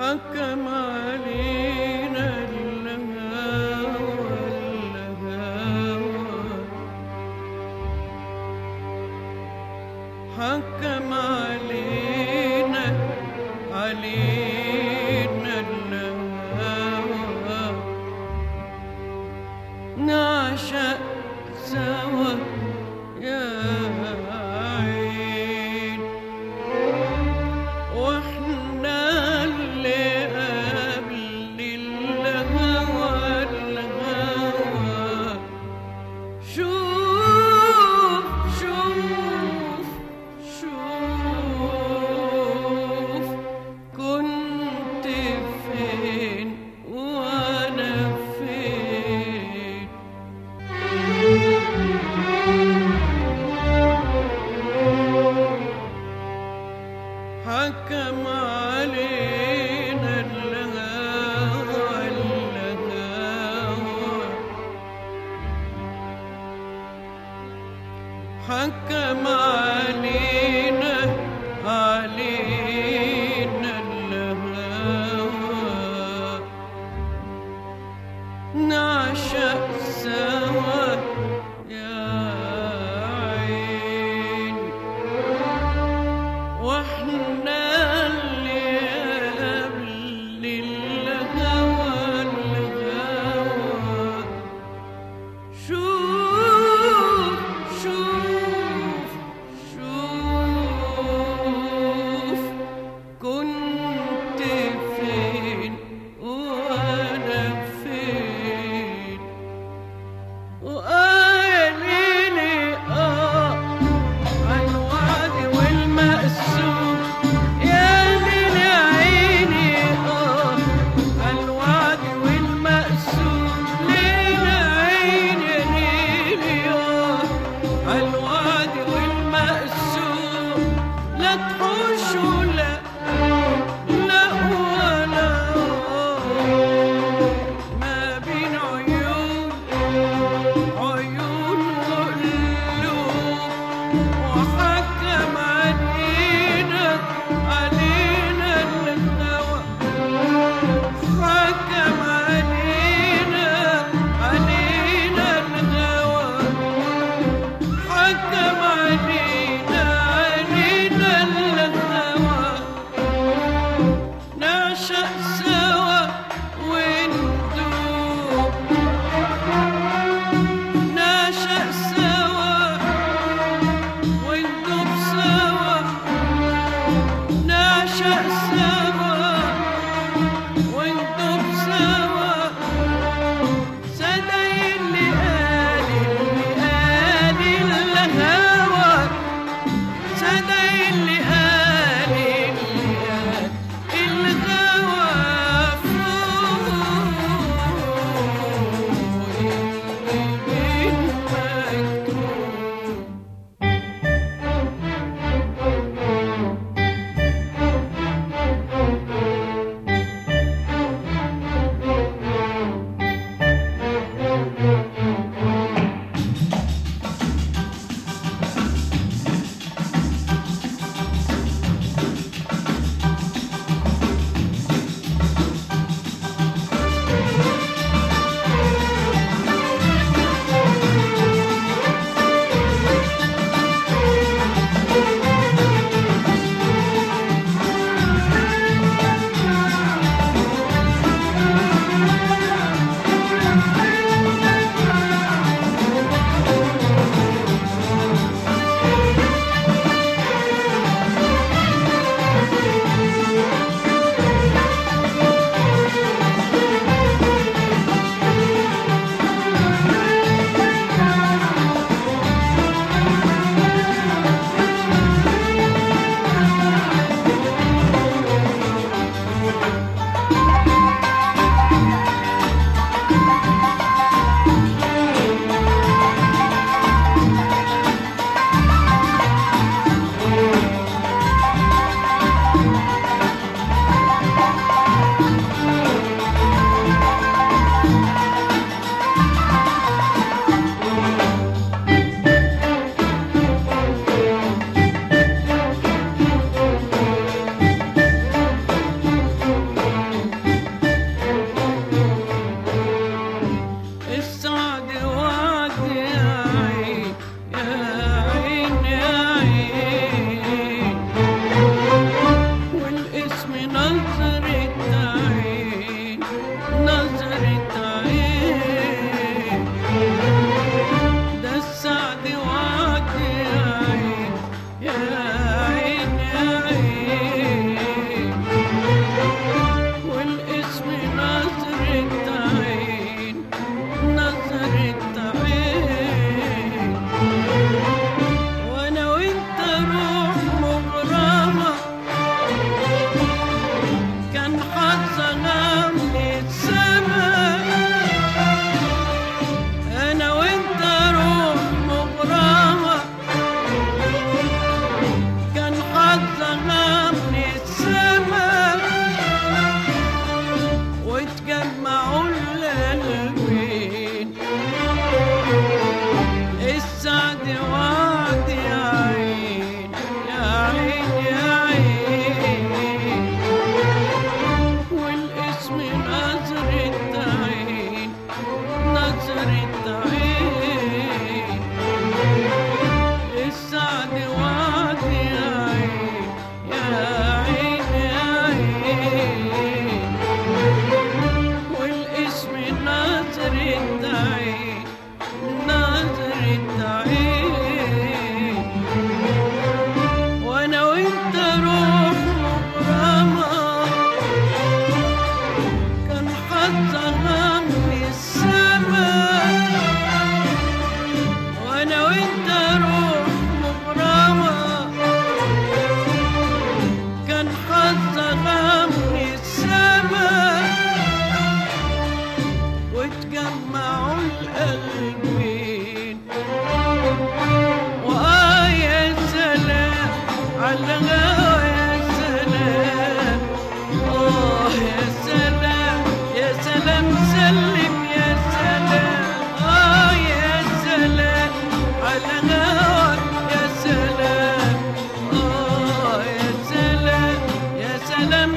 حكم علينا الهوى الهوى حكم علينا علينا الهوى نعشق سوا يا عين واحنا اللي قبل الهوى الهوى شوف شوف شوف كنت فين وانا فين حكم علينا الهوى الهوى حكم علينا علينا الهوى نعشق سوا يا عين واحنا اللي قبل الهوى الهوى شوف شوف شوف كنت فين وانا فين وقاليلي اه عالوعد والمقسوم يا ليل يا عيني اه عالوعد والمقسوم ليل عيني ليلي اه عالوعد والمقسوم لا تحوش ولا لا ولا ما بين عيون عيون وقلوب وحكم علينا علينا الهوى حكم علينا علينا الهوى حكم علينا علينا الهوى نعشق سوا وندوب نعشق سوا وندوب سوا نعشق سوا وندوب سوا صدق اللي قال اللي قال الهوى صدق اللي قال اللي قال الهوى فوق اللي مكتوب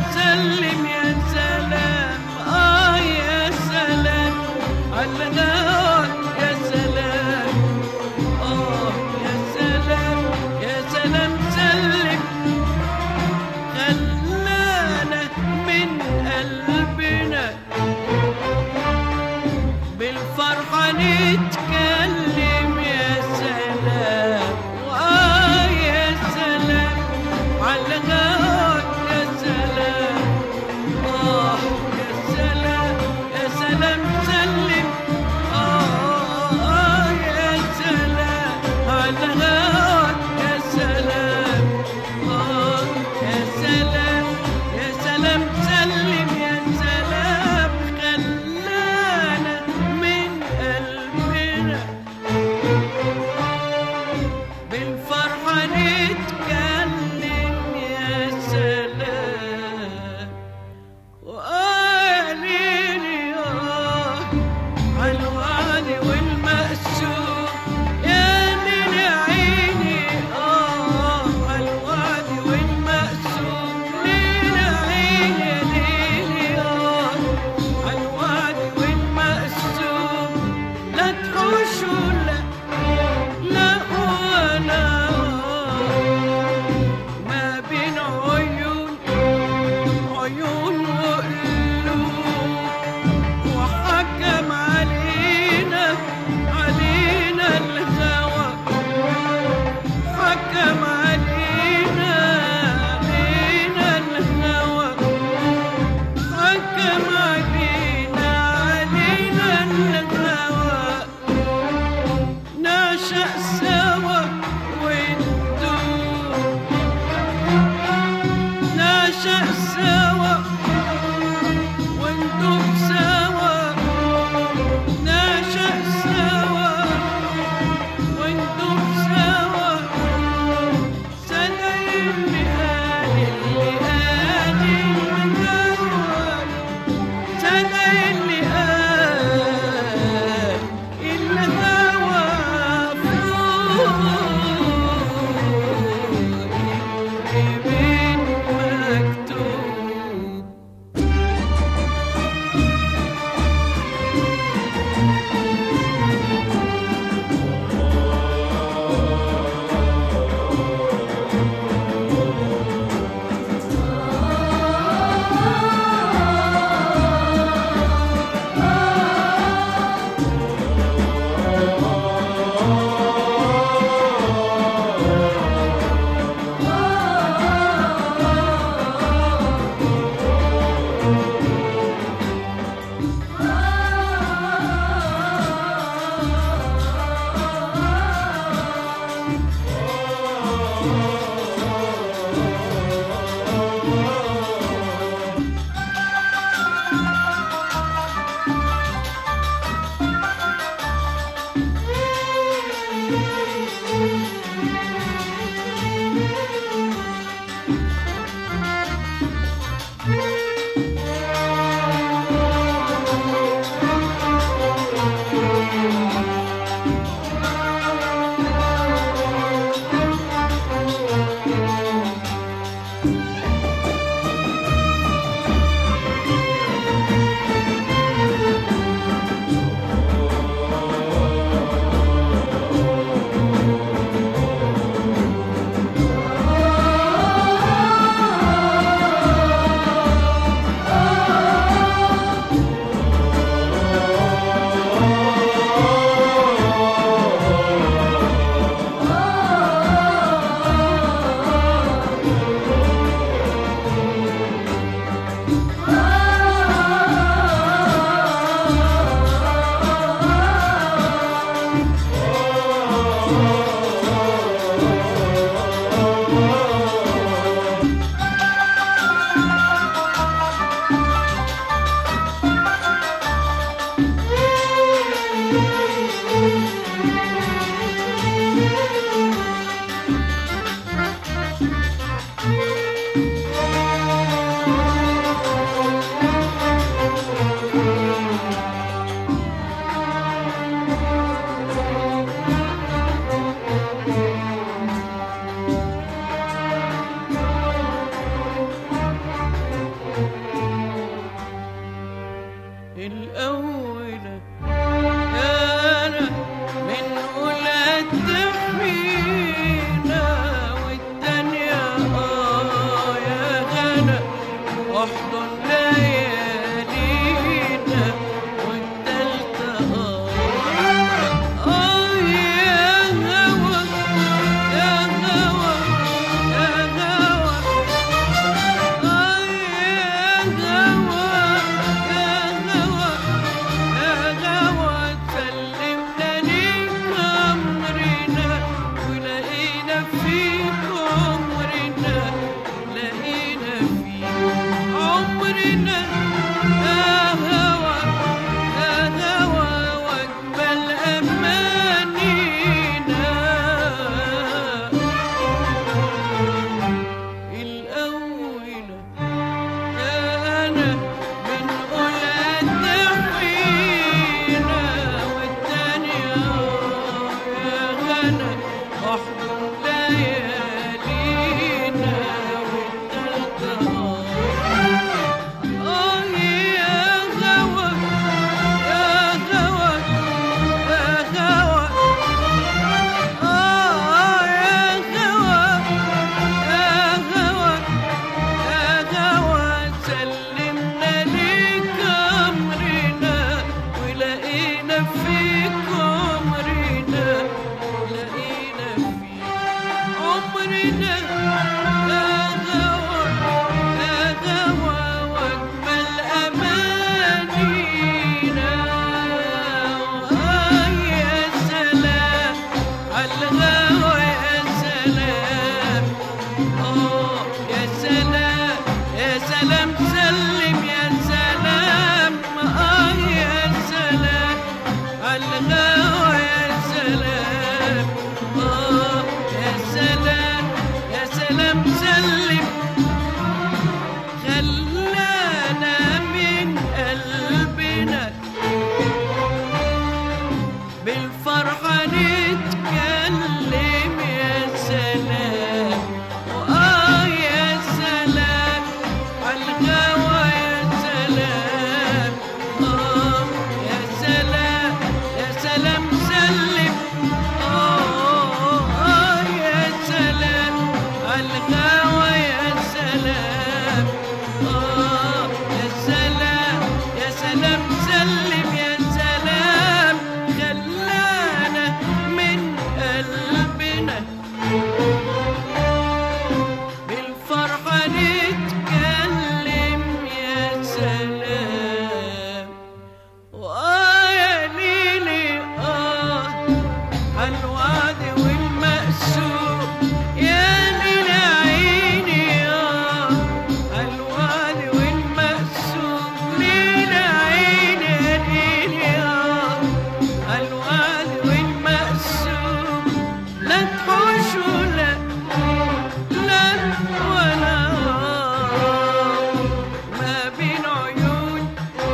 سلم يا سلام آه يا سلام على الهوى يا سلام آه يا سلام يا سلام سلم خلانا من قلبنا بالفرحة نتكلم يا سلام وآه يا سلام على غاك يا سلام آه يا سلام يا سلام سلم آه آه يا سلام على غاك يا سلام آه يا سلام يا سلام سلم يا سلام خلانا من قلبنا بالفرحة نتكلم يا سلام وقاليلي آه عالوعد والمقسوم يا ليل عيني آه عالوعد والمقسوم ليل عيني يا ليلي آه عالوعد والمقسوم لا تحوشوا لا لا ولا ما بين عيون عيون وقلوب وحكم علينا علينا الهوى حكم علينا علينا الهوى حكم علينا علينا الهوى نعشق سوا وندوب نعشق سوا وندوب سوا نعشق سوا وندوب سوا سنين مهاني اللي قادي المدور سنين اللي قاد الهوى فوق بين مكتوب غنى احضن ليالينا والتالتة اه اه يا هوى يا هوى يا هوى اه يا هوى يا هوى يا هوى سلمنا ليك أمرنا ولقينا فيك عمرنا لقينا فيك عمرنا يا هوى يا هوى واجمل أمانينا الأولى أنا من أولاد حينا والتانية يا غنى أحضن ليالينا والتالتة آه يا غوى يا غوى يا غوى آه يا غوى يا غوى يا غوى سلمنا ليك أمرنا ولقينا فيك عمرنا لقينا فيك عمرنا يا غوى يا غوى واجمل أمانينا آه يا سلام عالغوى يا سلام آه يا سلام يا سلام سلم يا سلام آه يا سلام عالغوى يا سلام آه يا سلام يا سلام سلم خلانا من قلبنا بالفرحة نتكلم يا سلام وآه يا سلام عالغوا يا سلام آه يا سلام يا سلام سلم آه آه يا سلام عالغوا يا سلام آه يا سلام يا سلام سلم يا سلام خلانا من قلبنا بالفرحة نتكلم يا سلام وآه يا ليلي آه عالوعد والمقسوم يا ليل عيني آه عالوعد والمقسوم ليل عيني يا ليلي آه عالوعد والمقسوم لا تحوش ولا لا ولا ما بين عيون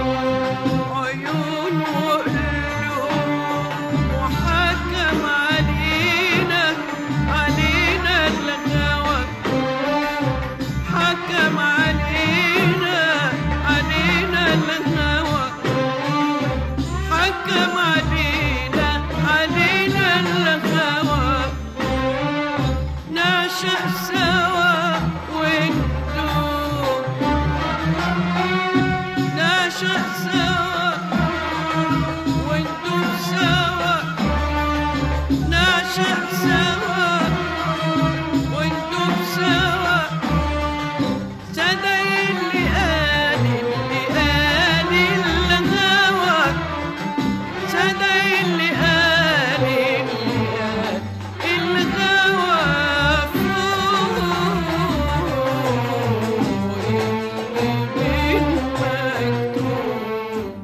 عيون وقلوب وحكم علينا علينا الغوى حكم علينا علينا الهوى حكم علينا علينا الهوى نعشق سوا وندوب نعشق سوا وندوب سوا نعشق سوا وندوب سوا صدق اللي قال اللي قال الهوى صدق اللي قال اللي قال الهوى فوق اللي مكتوب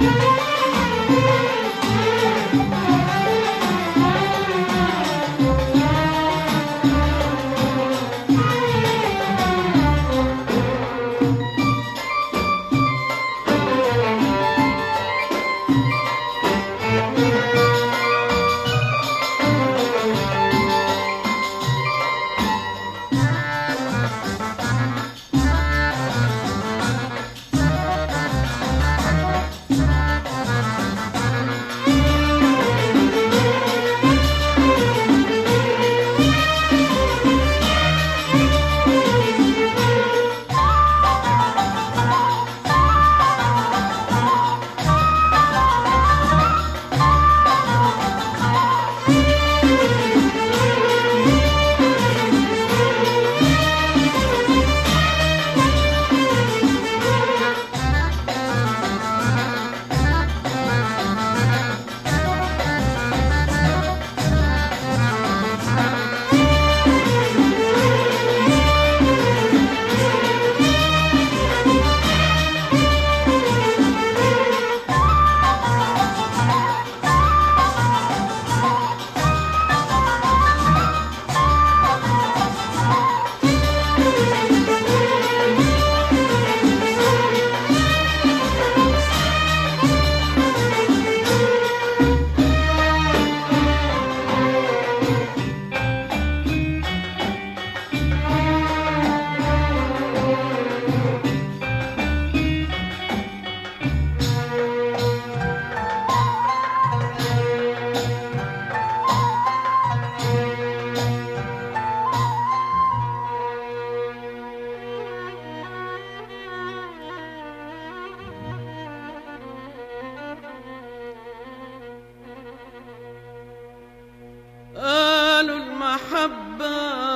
قالوا المحبة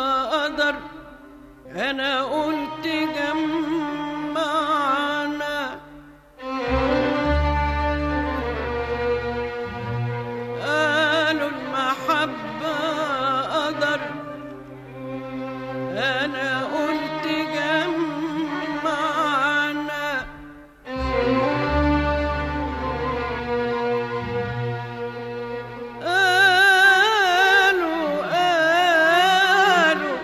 قدر أنا قلت جمعنا قالوا المحبة قدر أنا قلت جمعنا قالوا قالوا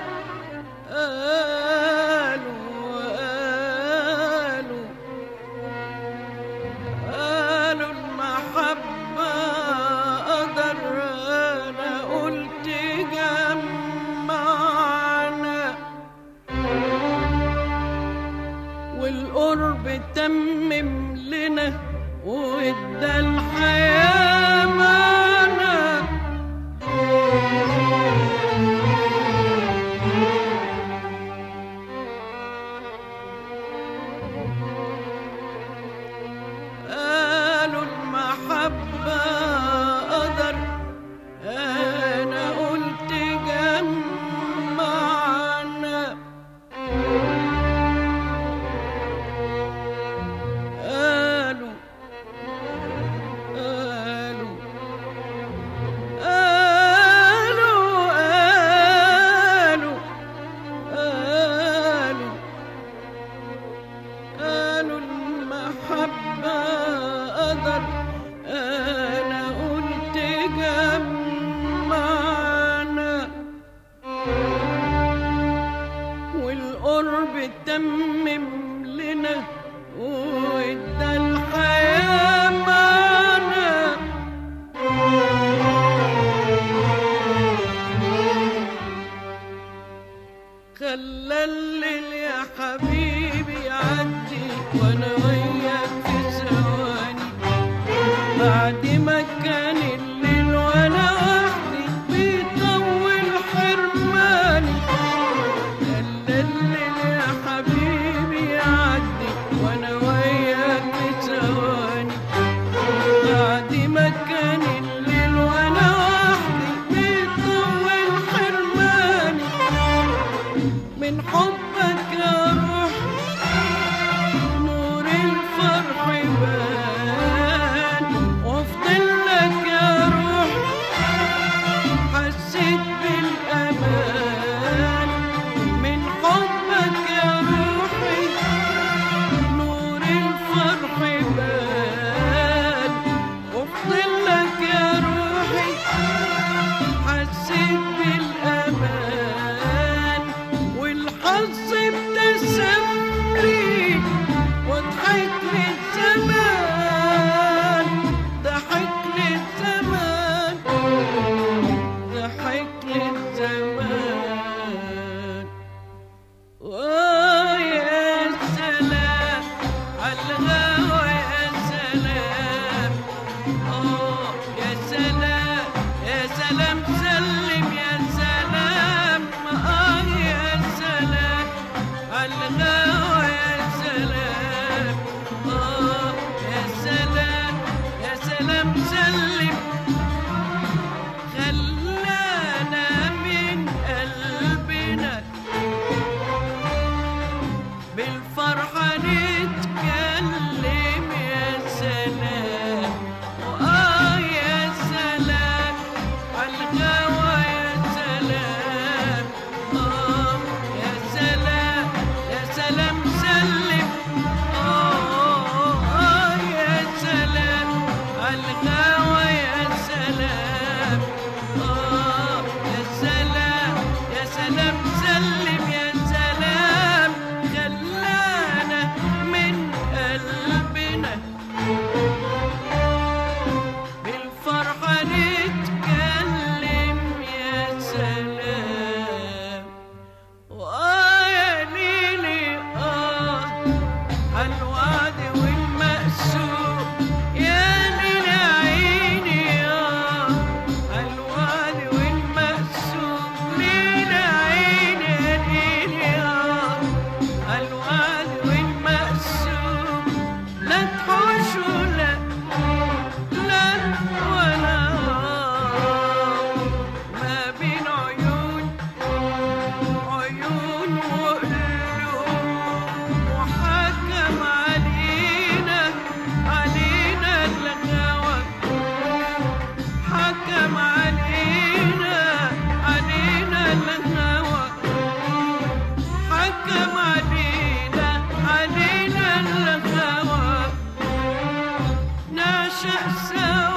قالوا قالوا قالوا المحبة قدر أنا قلت جمعنا والقرب تمم لنا وادى الحياة معنا قالوا المحبة قدر أنا قلت جمعنا قالوا قالوا قالوا قالوا قالوا قالوا المحبة قدر أنا قلت جمعنا والقرب تمم لنا وادى الحياة معنا خلى الليل يا حبيبي يعدي وانا وياك في ثواني بعد ما كان الليل وانا وحدي بيطول حرماني خلى الليل يا حبيبي يعدي وانا وياك في ثواني بعد ما كان الليل وانا وحدي بيطول حرماني من حبك يا روح نور الفرح بان وافضل آه يا سلام يا سلام سلم يا سلام آه يا سلام عالغاوى يا سلام آه يا سلام يا سلام سلم خلانا من قلبنا بالفرحة نتكلم يا سلام وآه يا سلام عالغوا يا سلام آه يا سلام يا سلام سلم آه آه يا سلام عالغوا يا سلام آه يا سلام يا سلام سلم يا سلام خلانا من قلبنا بالفرحة نتكلم يا سلام وآه يا ليلي آه عالوعد والمقسوم يا ليلي عيني آه عالوعد والمقسوم ليلي عيني يا ليلي آه عالوعد والمقسوم لا تحوش ولا لا ولا ما بين عيون عيون وقلوب وحكم علينا علينا الغوى حكم علينا علينا الهوى حكم علينا علينا الهوى نعشق سوا